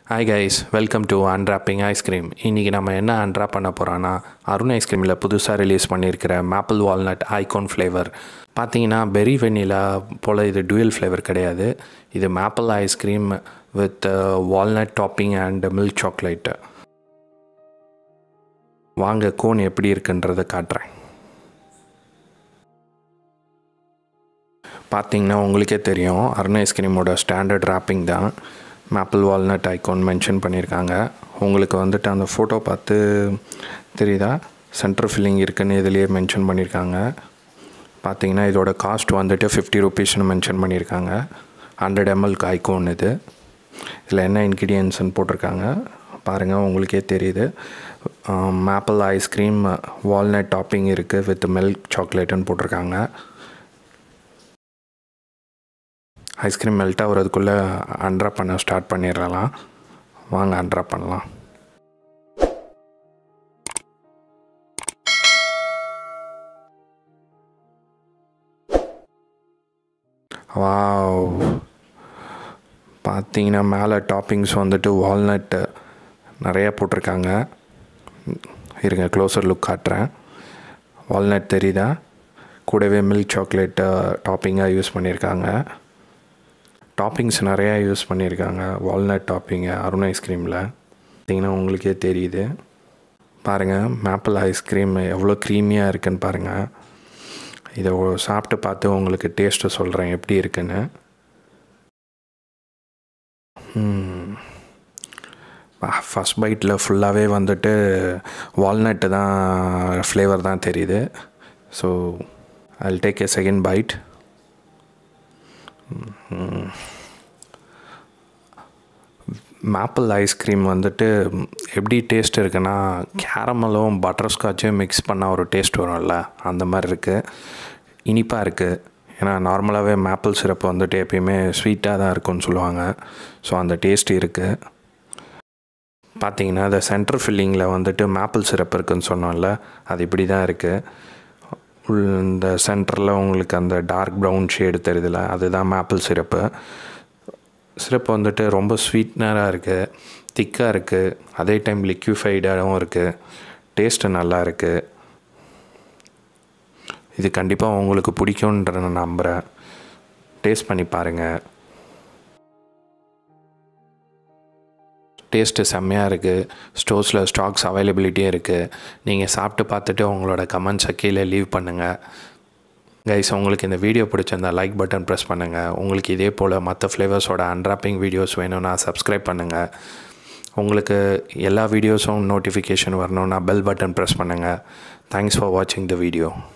hi guys welcome to unwrapping ice cream இன்றைக்கி நம்ம என்ன அன்ராப் பண்ண போகிறோன்னா அருண் ஐஸ்கிரீமில் புதுசாக ரிலீஸ் பண்ணியிருக்கிற மேப்பிள் வால்நட் ஐகான் ஃப்ளேவர் பார்த்தீங்கன்னா பெரி வெண்ணிலா போல் இது டுவெல் ஃப்ளேவர் கிடையாது இது maple ice cream with walnut topping and milk chocolate வாங்க கோன் எப்படி இருக்குன்றதை காட்டுறேன் பார்த்தீங்கன்னா உங்களுக்கே தெரியும் அருண் ஐஸ்கிரீமோட ஸ்டாண்டர்ட் ராப்பிங் தான் மேப்பிள் வால்நட் ஐகான் மென்ஷன் பண்ணியிருக்காங்க உங்களுக்கு வந்துட்டு அந்த ஃபோட்டோ பார்த்து தெரியுதா சென்டர் ஃபில்லிங் இருக்குன்னு இதுலேயே மென்ஷன் பண்ணியிருக்காங்க பார்த்தீங்கன்னா இதோட காஸ்ட் வந்துட்டு ஃபிஃப்டி ருபீஸ்னு மென்ஷன் பண்ணியிருக்காங்க ஹண்ட்ரட் எம்எல் ஐகோன் இது இதில் என்ன இன்க்ரீடியன்ஸ்னு போட்டிருக்காங்க பாருங்கள் உங்களுக்கே தெரியுது மேப்பிள் ஐஸ்கிரீம் வால்நட் டாப்பிங் இருக்குது வித் மில்க் சாக்லேட்டுன்னு போட்டிருக்காங்க ஐஸ்கிரீம் மெல்ட் ஆகிறதுக்குள்ளே அன்ட்ராப் பண்ண ஸ்டார்ட் பண்ணிடலாம் வாங்க அன்ட்ராப் பண்ணலாம் வாவ் பார்த்தீங்கன்னா மேலே டாப்பிங்ஸ் வந்துட்டு வால்நட்டு நிறையா போட்டிருக்காங்க இருங்க க்ளோசர் லுக் காட்டுறேன் வால்நட் தெரியுதா கூடவே மில்க் சாக்லேட்டு டாப்பிங்காக யூஸ் பண்ணியிருக்காங்க டாப்பிங்ஸ் நிறையா யூஸ் பண்ணியிருக்காங்க வால்நட் டாப்பிங்கு அருண் ஐஸ்கிரீமில் பார்த்திங்கன்னா உங்களுக்கே தெரியுது பாருங்கள் மேப்பிள் ஐஸ்கிரீம் எவ்வளோ க்ரீமியாக இருக்குன்னு பாருங்கள் இதை சாப்பிட்டு பார்த்து உங்களுக்கு டேஸ்ட்டு சொல்கிறேன் எப்படி இருக்குன்னு ஃபஸ்ட் பைட்டில் ஃபுல்லாகவே வந்துட்டு வால்நட்டு தான் ஃப்ளேவர் தான் தெரியுது so I'll take a second bite maple ice cream வந்துட்டு எப்படி டேஸ்ட் இருக்குன்னா கேரமலும் பட்டர்ஸ்காட்சும் மிக்ஸ் பண்ணால் ஒரு டேஸ்ட் வரும்ல அந்த மாதிரி இருக்குது இனிப்பாக இருக்குது ஏன்னா நார்மலாகவே மேப்பிள் சிரப்பு வந்துட்டு எப்பயுமே ஸ்வீட்டாக தான் இருக்கும்னு சொல்லுவாங்க ஸோ அந்த டேஸ்ட் இருக்குது பார்த்தீங்கன்னா இந்த சென்டர் ஃபில்லிங்கில் வந்துட்டு மேப்பிள் சிரப் இருக்குதுன்னு சொன்னோம்ல அது இப்படி தான் இருக்குது இந்த சென்டரில் உங்களுக்கு அந்த டார்க் ப்ரௌன் ஷேடு தெரியுதுல அதுதான் மேப்பிள் சிரப்பு சிரப் வந்துட்டு ரொம்ப ஸ்வீட்னராக இருக்குது திக்காக இருக்குது அதே டைம் லிக்யூஃபைடாகவும் இருக்குது டேஸ்ட்டு நல்லா இருக்குது இது கண்டிப்பாக உங்களுக்கு பிடிக்குன்ற நான் நம்புகிறேன் டேஸ்ட் பண்ணி பாருங்கள் டேஸ்ட்டு செம்மையாக இருக்குது ஸ்டோர்ஸில் ஸ்டாக்ஸ் அவைலபிலிட்டியும் இருக்குது நீங்கள் சாப்பிட்டு பார்த்துட்டு உங்களோட கமெண்ட்ஸை கீழே லீவ் பண்ணுங்கள் கைஸ் உங்களுக்கு இந்த வீடியோ பிடிச்சிருந்தா லைக் பட்டன் ப்ரெஸ் பண்ணுங்கள் உங்களுக்கு இதே போல் மற்ற ஃப்ளேவர்ஸோட அன்ராப்பிங் வீடியோஸ் வேணும்னா சப்ஸ்கிரைப் பண்ணுங்கள் உங்களுக்கு எல்லா வீடியோஸும் நோட்டிஃபிகேஷன் வரணும்னா பெல் பட்டன் ப்ரெஸ் பண்ணுங்கள் தேங்க்ஸ் ஃபார் வாட்சிங் த வீடியோ